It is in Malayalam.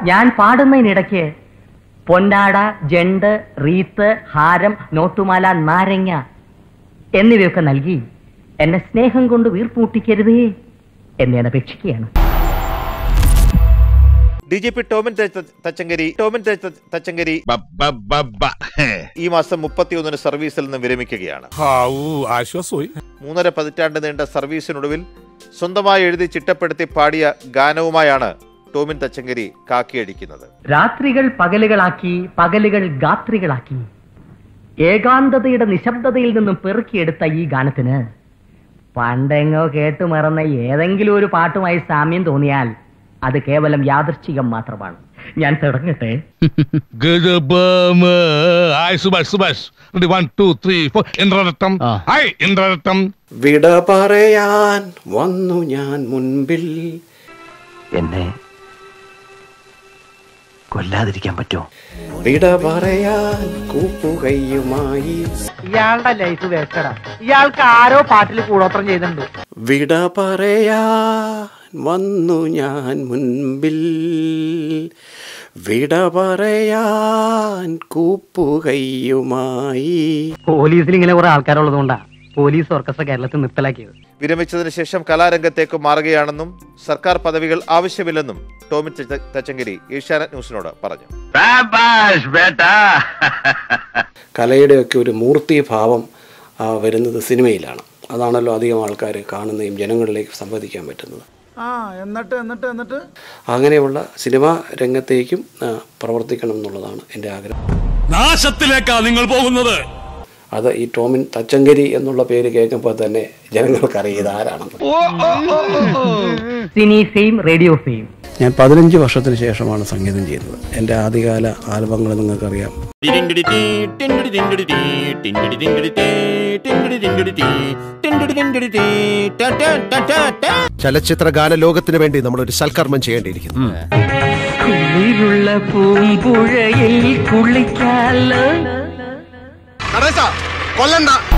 ഞാൻ പാടുന്നതിനിടയ്ക്ക് പൊന്നാട ജണ്ട് റീത്ത് ഹാരം നോട്ടുമാല നാരങ്ങ എന്നിവയൊക്കെ നൽകി എന്നെ സ്നേഹം കൊണ്ട് വീർപ്പൂട്ടിക്കരുതേ എന്നെ ഞാൻ അപേക്ഷിക്കുകയാണ് D G P Tomin Thacha- Thachankary Tomin Thacha- Thachankary ഈ മാസം മുപ്പത്തിയൊന്നിന് സർവീസിൽ നിന്ന് വിരമിക്കുകയാണ് ആശ്വാസമായി മൂന്നര പതിറ്റാണ്ട് നീണ്ട സർവീസിനൊടുവിൽ സ്വന്തമായി എഴുതി ചിട്ടപ്പെടുത്തി പാടിയ ഗാനവുമായാണ് ടോമിൻ തച്ചങ്കരി കാക്കിയടിക്കുന്നത് രാത്രികൾ പകലുകളാക്കി പകലുകൾ ഗാത്രികളാക്കി ഏകാന്തതയുടെ നിശബ്ദതയിൽ നിന്നും പെറുക്കിയെടുത്ത ഈ ഗാനത്തിന് പണ്ടെങ്ങോ കേട്ടു മറന്ന ഏതെങ്കിലും ഒരു പാട്ടുമായി സാമ്യം തോന്നിയാൽ അത് കേവലം യാദൃശ്ചികം മാത്രമാണ് ഞാൻ തുടങ്ങട്ടെ hi Subhash Subhash one two three four ഇന്ദ്രരത്തം ഹായ് ഇന്ദ്രരത്തം വിട പറയാൻ വന്നു ഞാൻ മുൻപിൽ എന്നെ കൊല്ലാതിരിക്കാൻ പറ്റുമോ വിട പറയാൻ കൂപ്പുകയുമായി ഇയാളുടെ ലൈഫ് വേസ്റ്റഡാ ഇയാൾക്ക് ആരോ പാട്ടിൽ കൂടോത്രം ചെയ്തിട്ടുണ്ട് വിട പറയാൻ വന്നു ഞാൻ മുൻപിൽ വിട പറയാൻ കൂപ്പുകയുമായി പോലീസിൽ ഇങ്ങനെ കുറെ ആൾക്കാരുള്ളതുകൊണ്ടാ പോലീസ് ഓർക്കസ്ട്ര കേരളത്തിൽ നിർത്തലാക്കിയത് വിരമിച്ചതിന് ശേഷം കലാരംഗത്തേക്ക് മാറുകയാണെന്നും സർക്കാർ പദവികൾ ആവശ്യമില്ലെന്നും ടോമിൻ തച്ച- തച്ചങ്കരി ഏഷ്യാനെറ്റ് ന്യൂസിനോട് പറഞ്ഞു കലയുടെയൊക്കെ ഒരു മൂർത്തിഭാവം ആ, വരുന്നത് സിനിമയിലാണ് അതാണല്ലോ അധികം ആൾക്കാർ കാണുന്നതും ജനങ്ങളിലേക്ക് സംവദിക്കാൻ പറ്റുന്നത് ആ എന്നിട്ട് എന്നിട്ട് എന്നിട്ട് അങ്ങനെയുള്ള സിനിമാ രംഗത്തേക്കും ആ, പ്രവർത്തിക്കണം എന്നുള്ളതാണ് എൻ്റെ ആഗ്രഹം നാശത്തിലേക്കാ നിങ്ങൾ പോകുന്നത് അത് ഈ ടോമിൻ തച്ചങ്കരി എന്നുള്ള പേര് കേൾക്കുമ്പോൾ തന്നെ ജനങ്ങൾക്കറിയാം ഇത് ആരാണെന്ന് സിനി ഫെയിം റേഡിയോ ഫെയിം ഞാൻ പതിനഞ്ച് വർഷത്തിന് ശേഷമാണ് സംഗീതം ചെയ്യുന്നത് എൻ്റെ ആദ്യകാല ആൽബങ്ങൾ നിങ്ങൾക്കറിയാം ചലച്ചിത്ര ഗാന ലോകത്തിന് വേണ്ടി നമ്മൾ ഒരു സൽക്കർമ്മം ചെയ്യേണ്ടിയിരിക്കുന്നു കുളിരുള്ള പൂമ്പുഴയിൽ കുളിക്കാലോ കൊല്ലണ്ട